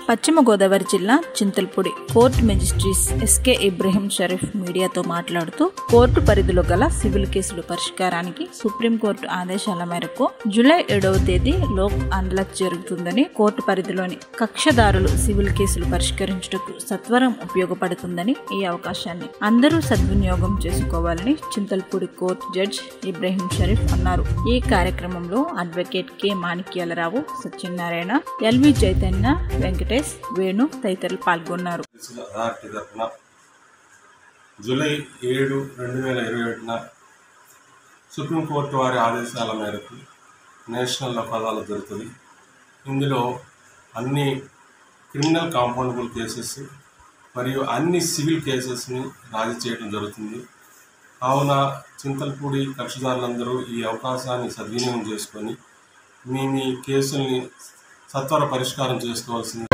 పశ్చిమ గోదావరి జిల్లా Chintalapudi court magistrates S K Ibrahim Sharif మీడియాతో మాట్లాడుతూ కోర్టు పరిధిలో గల సివిల్ కేసుల పరిష్కారానికి సుప్రీంకోర్టు ఆదేశాల మేరకు జూలై ఏడవ తేదీ లోక్ అన్లక్ జరుగుతుందని కోర్టు పరిధిలోని కక్షదారులు సివిల్ కేసులు పరిష్కరించుటకు సత్వరం ఉపయోగపడుతుందని ఈ అవకాశాన్ని అందరూ సద్వినియోగం చేసుకోవాలని చింతల్పూడి కోర్టు జడ్జ్ ఇబ్రహీం షరీఫ్ అన్నారు ఈ కార్యక్రమంలో advocate K Manikyalarao Satyanarayana L V Chaitanya Venkatesh Venu తదితరులు పాల్గొన్నారు పోలీసుల అథారిటీ తరఫున జూలై ఏడు రెండు వేల ఇరవై ఒకటిన సుప్రీంకోర్టు వారి ఆదేశాల మేరకు నేషనల్ లోక్ అదాలత్ జరుగుతుంది ఇందులో అన్ని క్రిమినల్ కాంపౌండబుల్ కేసెస్ మరియు అన్ని సివిల్ కేసెస్ని రాజీ చేయడం జరుగుతుంది కావున చింతలపూడి కక్షదారులందరూ ఈ అవకాశాన్ని సద్వినియోగం చేసుకొని మీ మీ కేసుల్ని సత్వర పరిష్కారం చేసుకోవాల్సింది